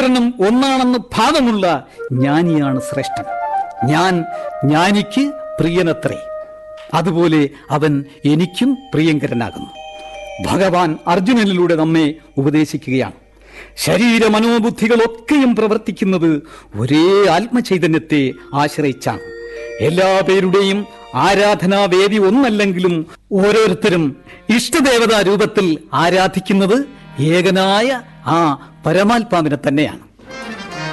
സർവേശ്വരനും ഒന്നാണെന്ന് ഭാവമുള്ള ജ്ഞാനിയാണ് ശ്രേഷ്ഠൻ ഞാൻ ജ്ഞാനിക്ക് പ്രിയനത്രേ അതുപോലെ അവൻ എനിക്കും പ്രിയങ്കരനാകുന്നു ഭഗവാൻ അർജുനനിലൂടെ നമ്മെ ഉപദേശിക്കുകയാണ് ശരീര മനോബുദ്ധികളൊക്കെയും പ്രവർത്തിക്കുന്നത് ഒരേ ആത്മചൈതന്യത്തെ ആശ്രയിച്ചാണ് എല്ലാ പേരുടെയും ആരാധനാവേദി ഒന്നല്ലെങ്കിലും ഓരോരുത്തരും ഇഷ്ടദേവതാ രൂപത്തിൽ ആരാധിക്കുന്നത് ഏകനായ ആ പരമാത്മാവിനെ തന്നെയാണ്